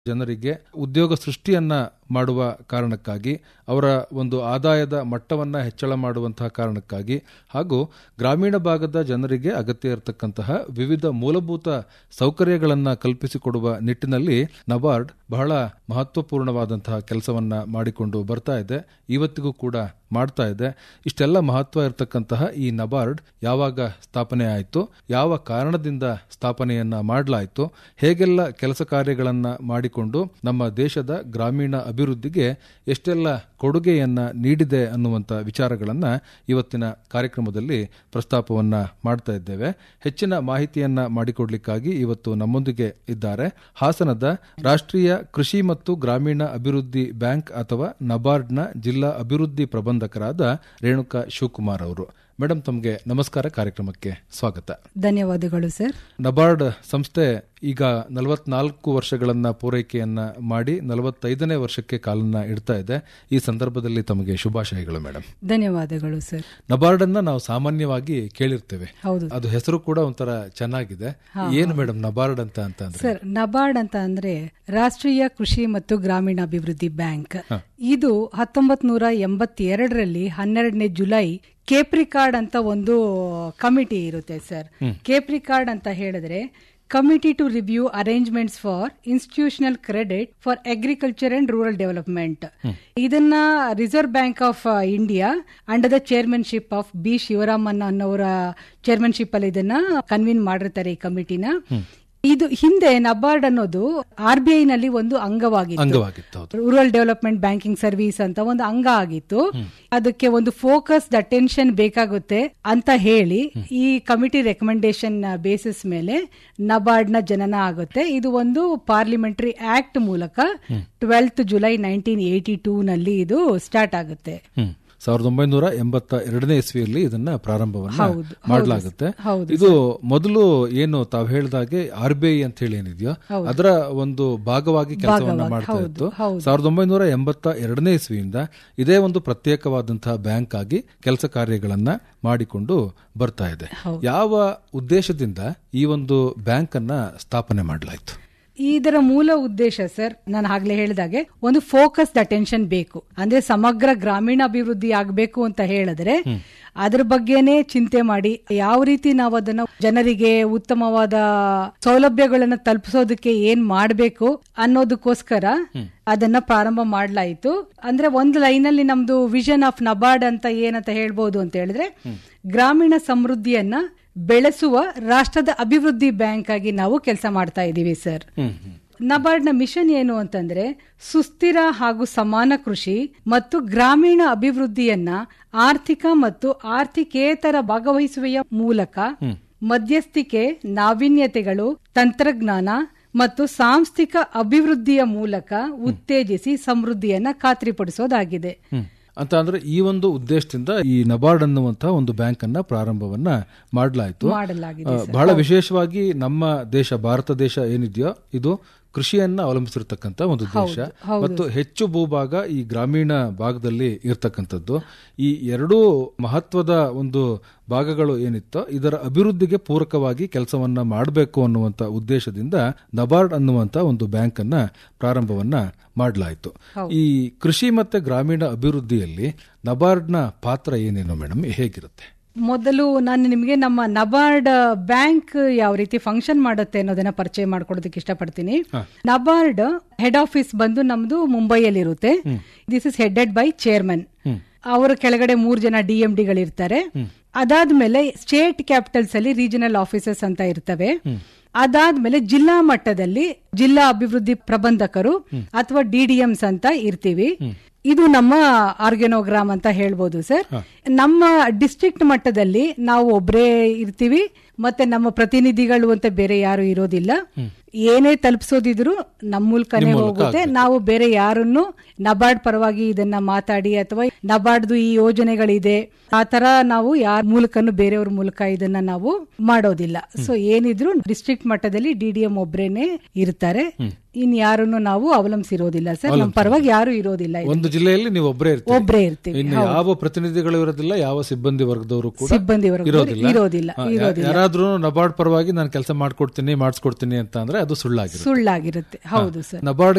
ಜನರಿಗೆ ಉದ್ಯೋಗ ಸೃಷ್ಟಿಯನ್ನ ಮಾಡುವ ಕಾರಣಕ್ಕಾಗಿ ಅವರ ಒಂದು ಆದಾಯದ ಮಟ್ಟವನ್ನ ಹೆಚ್ಚಳ ಮಾಡುವಂತಹ ಕಾರಣಕ್ಕಾಗಿ ಹಾಗೂ ಗ್ರಾಮೀಣ ಭಾಗದ ಜನರಿಗೆ ಅಗತ್ಯ ಇರತಕ್ಕಂತಹ ವಿವಿಧ ಮೂಲಭೂತ ಸೌಕರ್ಯಗಳನ್ನ ಕಲ್ಪಿಸಿಕೊಡುವ ನಿಟ್ಟಿನಲ್ಲಿ ನಬಾರ್ಡ್ ಬಹಳ ಮಹತ್ವಪೂರ್ಣವಾದಂತಹ ಕೆಲಸವನ್ನ ಮಾಡಿಕೊಂಡು ಬರ್ತಾ ಇದೆ ಇವತ್ತಿಗೂ ಕೂಡ ಮಾಡ್ತಾ ಇದೆ ಇಷ್ಟೆಲ್ಲ ಮಹತ್ವ ಇರತಕ್ಕಂತಹ ಈ ನಬಾರ್ಡ್ ಯಾವಾಗ ಸ್ಥಾಪನೆ ಆಯಿತು ಯಾವ ಕಾರಣದಿಂದ ಸ್ಥಾಪನೆಯನ್ನ ಮಾಡಲಾಯಿತು ಹೇಗೆಲ್ಲ ಕೆಲಸ ಕಾರ್ಯಗಳನ್ನ ಮಾಡಿಕೊಂಡು ನಮ್ಮ ದೇಶದ ಗ್ರಾಮೀಣ ಅಭಿವೃದ್ಧಿಗೆ ಎಷ್ಟೆಲ್ಲ ಕೊಡುಗೆಯನ್ನ ನೀಡಿದೆ ಅನ್ನುವಂಥ ವಿಚಾರಗಳನ್ನ ಇವತ್ತಿನ ಕಾರ್ಯಕ್ರಮದಲ್ಲಿ ಪ್ರಸ್ತಾಪವನ್ನ ಮಾಡ್ತಾ ಇದ್ದೇವೆ ಹೆಚ್ಚಿನ ಮಾಹಿತಿಯನ್ನ ಮಾಡಿಕೊಡ್ಲಿಕ್ಕಾಗಿ ಇವತ್ತು ನಮ್ಮೊಂದಿಗೆ ಇದ್ದಾರೆ ಹಾಸನದ ರಾಷ್ಟ್ರೀಯ ಕೃಷಿ ಮತ್ತು ಗ್ರಾಮೀಣ ಅಭಿವೃದ್ಧಿ ಬ್ಯಾಂಕ್ ಅಥವಾ ನಬಾರ್ಡ್ನ ಜಿಲ್ಲಾ ಅಭಿವೃದ್ಧಿ ಪ್ರಬಂಧಕರಾದ ರೇಣುಕಾ ಶಿವಕುಮಾರ್ ಅವರು ಮೇಡಮ್ ತಮಗೆ ನಮಸ್ಕಾರ ಕಾರ್ಯಕ್ರಮಕ್ಕೆ ಸ್ವಾಗತ ಧನ್ಯವಾದಗಳು ಸರ್ ನಬಾರ್ಡ್ ಸಂಸ್ಥೆ ಈಗ ನಲವತ್ನಾಲ್ಕು ವರ್ಷಗಳನ್ನ ಪೂರೈಕೆಯನ್ನ ಮಾಡಿ ನಲವತ್ತೈದನೇ ವರ್ಷಕ್ಕೆ ಕಾಲನ್ನ ಇಡ್ತಾ ಇದೆ ಈ ಸಂದರ್ಭದಲ್ಲಿ ತಮಗೆ ಶುಭಾಶಯಗಳು ಮೇಡಮ್ ಧನ್ಯವಾದಗಳು ಸರ್ ನಬಾರ್ಡ್ ಅನ್ನ ನಾವು ಸಾಮಾನ್ಯವಾಗಿ ಕೇಳಿರ್ತೇವೆ ಹೌದು ಅದು ಹೆಸರು ಕೂಡ ಒಂಥರ ಚೆನ್ನಾಗಿದೆ ಏನು ಮೇಡಮ್ ನಬಾರ್ಡ್ ಅಂತ ಅಂತ ಅಂದ್ರೆ ಸರ್ ನಬಾರ್ಡ್ ಅಂತ ಅಂದ್ರೆ ರಾಷ್ಟ್ರೀಯ ಕೃಷಿ ಮತ್ತು ಗ್ರಾಮೀಣಾಭಿವೃದ್ಧಿ ಬ್ಯಾಂಕ್ ಇದು ಹತ್ತೊಂಬತ್ ನೂರ ಎಂಬತ್ತೆರಡರಲ್ಲಿ ಹನ್ನೆರಡನೇ ಜುಲೈ ಕೇಪ್ರಿಕಾರ್ಡ್ ಅಂತ ಒಂದು ಕಮಿಟಿ ಇರುತ್ತೆ ಸರ್ ಕೇಪ್ರಿಕಾರ್ಡ್ ಅಂತ ಹೇಳಿದ್ರೆ committee to review arrangements for institutional credit for agriculture and rural development ಇದನ್ನ Reserve Bank of India under the chairmanship of B Sivaraman ಅನ್ನೋರ ಚೇರ್ಮನ್ಶಿಪ್ ಅಲ್ಲಿ ಇದನ್ನ ಕನ್ವೀನ್ ಮಾಡಿರ್ತಾರೆ ಈ ಕಮಿಟಿನ ಇದು ಹಿಂದೆ ನಬಾರ್ಡ್ ಅನ್ನೋದು ಆರ್ ಬಿ ಐ ನಲ್ಲಿ ಒಂದು ಅಂಗವಾಗಿತ್ತು ಅಂಗವಾಗಿತ್ತು ಹೌದು ರೂರಲ್ ಡೆವಲಪ್ಮೆಂಟ್ ಬ್ಯಾಂಕಿಂಗ್ ಸರ್ವಿಸ್ ಅಂತ ಒಂದು ಅಂಗ ಆಗಿತ್ತು ಅದಕ್ಕೆ ಒಂದು ಫೋಕಸ್ಡ್ ಅಟೆನ್ಷನ್ ಬೇಕಾಗುತ್ತೆ ಅಂತ ಹೇಳಿ ಈ ಕಮಿಟಿ ರೆಕಮೆಂಡೇಶನ್ ಬೇಸಿಸ್ ಮೇಲೆ ನಬಾರ್ಡ್ ನ ಜನನ ಆಗುತ್ತೆ ಇದು ಒಂದು ಪಾರ್ಲಿಮೆಂಟರಿ ಆಕ್ಟ್ ಮೂಲಕ twelfth July nineteen eighty two ನಲ್ಲಿ ಇದು ಸ್ಟಾರ್ಟ್ ಆಗುತ್ತೆ ಹ್ಮ್ ಸಾವಿರದ ಒಂಬೈನೂರ ಎಂಬತ್ತ ಎರಡನೇ ಇಸ್ವಿಯಲ್ಲಿ ಇದನ್ನ ಪ್ರಾರಂಭವನ್ನ ಹೌದು, ಮಾಡಲಾಗುತ್ತೆ ಹೌದು ಇದು ಮೊದಲು ಏನು ತಾವು ಹೇಳಿದಾಗೆ ಆರ್ ಬಿ ಐ ಅಂತ ಹೇಳಿ ಏನಿದೆಯೋ ಅದರ ಒಂದು ಭಾಗವಾಗಿ ಕೆಲಸವನ್ನ ಮಾಡ್ತಾ ಇತ್ತು ಸಾವಿರದ ಒಂಬೈನೂರ ಎಂಬತ್ತ ಎರಡನೇ ಇಸ್ವಿಯಿಂದ ಇದೇ ಒಂದು ಪ್ರತ್ಯೇಕವಾದಂತಹ ಬ್ಯಾಂಕ್ ಆಗಿ ಕೆಲಸ ಕಾರ್ಯಗಳನ್ನ ಮಾಡಿಕೊಂಡು ಬರ್ತಾ ಇದೆ ಯಾವ ಉದ್ದೇಶದಿಂದ ಈ ಒಂದು ಬ್ಯಾಂಕ್ ಅನ್ನ ಸ್ಥಾಪನೆ ಮಾಡಲಾಯಿತು ಇದರ ಮೂಲ ಉದ್ದೇಶ ಸರ್ ನಾನು ಆಗ್ಲೇ ಹೇಳಿದಾಗೆ ಒಂದು ಫೋಕಸ್ಡ್ ಅಟೆನ್ಷನ್ ಬೇಕು ಅಂದ್ರೆ ಸಮಗ್ರ ಗ್ರಾಮೀಣ ಅಭಿವೃದ್ಧಿ ಆಗಬೇಕು ಅಂತ ಹೇಳಿದ್ರೆ ಅದ್ರ ಬಗ್ಗೆನೇ ಚಿಂತೆ ಮಾಡಿ ಯಾವ ರೀತಿ ನಾವು ಅದನ್ನ ಜನರಿಗೆ ಉತ್ತಮವಾದ ಸೌಲಭ್ಯಗಳನ್ನ ತಲುಪಿಸೋದಕ್ಕೆ ಏನ್ ಮಾಡಬೇಕು ಅನ್ನೋದಕ್ಕೋಸ್ಕರ ಅದನ್ನ ಪ್ರಾರಂಭ ಮಾಡಲಾಯಿತು ಅಂದ್ರೆ ಒಂದು ಲೈನ್ ಅಲ್ಲಿ ನಮ್ದು ವಿಷನ್ ಆಫ್ ನಬಾರ್ಡ್ ಅಂತ ಏನಂತ ಹೇಳ್ಬೋದು ಅಂತ ಹೇಳಿದ್ರೆ ಗ್ರಾಮೀಣ ಸಮೃದ್ಧಿಯನ್ನ ಬೆಳೆಸುವ ರಾಷ್ಟ್ರದ ಅಭಿವೃದ್ಧಿ ಬ್ಯಾಂಕ್ ಆಗಿ ನಾವು ಕೆಲಸ ಮಾಡ್ತಾ ಇದ್ದೀವಿ ಸರ್ ನಬಾರ್ಡ್ ನ ಮಿಷನ್ ಏನು ಅಂತಂದ್ರೆ ಸುಸ್ಥಿರ ಹಾಗೂ ಸಮಾನ ಕೃಷಿ ಮತ್ತು ಗ್ರಾಮೀಣ ಅಭಿವೃದ್ಧಿಯನ್ನ ಆರ್ಥಿಕ ಮತ್ತು ಆರ್ಥಿಕೇತರ ಭಾಗವಹಿಸುವೆಯ ಮೂಲಕ ಮಧ್ಯಸ್ಥಿಕೆ ನಾವೀನ್ಯತೆಗಳು ತಂತ್ರಜ್ಞಾನ ಮತ್ತು ಸಾಂಸ್ಥಿಕ ಅಭಿವೃದ್ಧಿಯ ಮೂಲಕ ಉತ್ತೇಜಿಸಿ ಸಮೃದ್ಧಿಯನ್ನ ಖಾತ್ರಿಪಡಿಸೋದಾಗಿದೆ ಅಂತ ಅಂದ್ರೆ ಈ ಒಂದು ಉದ್ದೇಶದಿಂದ ಈ ನಬಾರ್ಡ್ ಅನ್ನುವಂತಹ ಒಂದು ಬ್ಯಾಂಕ್ ಅನ್ನ ಪ್ರಾರಂಭವನ್ನ ಮಾಡಲಾಯಿತು ಮಾಡಲಾಗಿದೆ ಬಹಳ ವಿಶೇಷವಾಗಿ ನಮ್ಮ ದೇಶ ಭಾರತ ದೇಶ ಏನಿದೆಯೋ ಇದು ಕೃಷಿಯನ್ನ ಅವಲಂಬಿಸಿರ್ತಕ್ಕಂಥ ಒಂದು ದೇಶ ಮತ್ತು ಹೆಚ್ಚು ಭೂಭಾಗ ಈ ಗ್ರಾಮೀಣ ಭಾಗದಲ್ಲಿ ಇರ್ತಕ್ಕಂಥದ್ದು ಈ ಎರಡೂ ಮಹತ್ವದ ಒಂದು ಭಾಗಗಳು ಏನಿತ್ತೋ ಇದರ ಅಭಿವೃದ್ಧಿಗೆ ಪೂರಕವಾಗಿ ಕೆಲಸವನ್ನ ಮಾಡಬೇಕು ಅನ್ನುವಂತ ಉದ್ದೇಶದಿಂದ ನಬಾರ್ಡ್ ಅನ್ನುವಂತ ಒಂದು ಬ್ಯಾಂಕ್ ಅನ್ನ ಪ್ರಾರಂಭವನ್ನ ಮಾಡಲಾಯಿತು ಈ ಕೃಷಿ ಮತ್ತೆ ಗ್ರಾಮೀಣ ಅಭಿವೃದ್ಧಿಯಲ್ಲಿ ನಬಾರ್ಡ್ನ ಪಾತ್ರ ಏನೇನು ಮೇಡಮ್ ಹೇಗಿರುತ್ತೆ ಮೊದಲು ನಾನು ನಿಮಗೆ ನಮ್ಮ ನಬಾರ್ಡ್ ಬ್ಯಾಂಕ್ ಯಾವ ರೀತಿ ಫಂಕ್ಷನ್ ಮಾಡುತ್ತೆ ಅನ್ನೋದನ್ನ ಪರಿಚಯ ಮಾಡ್ಕೊಡೋದಕ್ಕೆ ಇಷ್ಟಪಡ್ತೀನಿ ನಬಾರ್ಡ್ ಹೆಡ್ ಆಫೀಸ್ ಬಂದು ನಮ್ದು ಮುಂಬೈಯಲ್ಲಿರುತ್ತೆ this is headed by chairman ಅವರ ಕೆಳಗಡೆ ಮೂರ್ ಜನ ಡಿ ಎಂ ಡಿಗಳಿರ್ತಾರೆ ಅದಾದ್ಮೇಲೆ ಸ್ಟೇಟ್ ಕ್ಯಾಪಿಟಲ್ಸ್ ಅಲ್ಲಿ ರೀಜನಲ್ ಆಫೀಸರ್ಸ್ ಅಂತ ಇರ್ತವೆ ಅದಾದ್ಮೇಲೆ ಜಿಲ್ಲಾ ಮಟ್ಟದಲ್ಲಿ ಜಿಲ್ಲಾ ಅಭಿವೃದ್ಧಿ ಪ್ರಬಂಧಕರು ಅಥವಾ ಡಿಡಿಎಂಸ್ ಅಂತ ಇರ್ತೀವಿ ಇದು ನಮ್ಮ ಆರ್ಗನೋಗ್ರಾಮ್ ಅಂತ ಹೇಳ್ಬೋದು ಸರ್ ನಮ್ಮ ಡಿಸ್ಟ್ರಿಕ್ಟ್ ಮಟ್ಟದಲ್ಲಿ ನಾವು ಒಬ್ರೇ ಇರ್ತೀವಿ ಮತ್ತೆ ನಮ್ಮ ಪ್ರತಿನಿಧಿಗಳು ಅಂತ ಬೇರೆ ಯಾರು ಇರೋದಿಲ್ಲ ಏನೇ ತಲುಪಿಸೋದಿದ್ರು ನಮ್ಮ ಮೂಲಕನೇ ಹೋಗುತ್ತೆ ನಾವು ಬೇರೆ ಯಾರನ್ನು ನಬಾರ್ಡ್ ಪರವಾಗಿ ಇದನ್ನ ಮಾತಾಡಿ ಅಥವಾ ನಬಾರ್ಡ್ದು ಈ ಯೋಜನೆಗಳಿದೆ ಆ ತರ ನಾವು ಯಾರ ಮೂಲಕನು ಬೇರೆಯವ್ರ ಮೂಲಕ ಇದನ್ನ ನಾವು ಮಾಡೋದಿಲ್ಲ ಸೊ ಏನಿದ್ರು ಡಿಸ್ಟ್ರಿಕ್ಟ್ ಮಟ್ಟದಲ್ಲಿ ಡಿಡಿಎಂ ಒಬ್ರೇನೆ ಇರ್ತಾರೆ ಇನ್ ಯಾರನ್ನು ನಾವು ಅವಲಂಬಿಸಿರೋದಿಲ್ಲ ಸರ್ ನಮ್ಮ ಪರವಾಗಿ ಯಾರು ಇರೋದಿಲ್ಲ ಇದು. ಒಂದು ಜಿಲ್ಲೆಯಲ್ಲಿ ನೀವು ಒಬ್ಬರೇ ಇರ್ತೀರಿ ಒಬ್ರೇ ಇರ್ತೀವಿ ಇನ್ನು ಯಾವ ಪ್ರತಿನಿಧಿಗಳು ಇರೋದಿಲ್ಲ ಯಾವ ಸಿಬ್ಬಂದಿ ವರ್ಗದವರು ಕೂಡ ಸಿಬ್ಬಂದಿ ವರ್ಗದವರು ಇರೋದಿಲ್ಲ ಇರೋದಿಲ್ಲ ಹಾ, ಯಾ- ಯಾರಾದ್ರೂ ನಬಾರ್ಡ್ ಪರವಾಗಿ ನಾನು ಕೆಲಸ ಮಾಡ್ಕೊಡ್ತೀನಿ ಮಾಡಿಸ್ಕೊಡ್ತೀನಿ ಅಂತ ಅಂದ್ರೆ ಅದು ಸುಳ್ಳಾಗಿರುತ್ತೆ ಸುಳ್ಳಾಗಿರುತ್ತೆ ಹೌದು ಸರ್ ನಬಾರ್ಡ್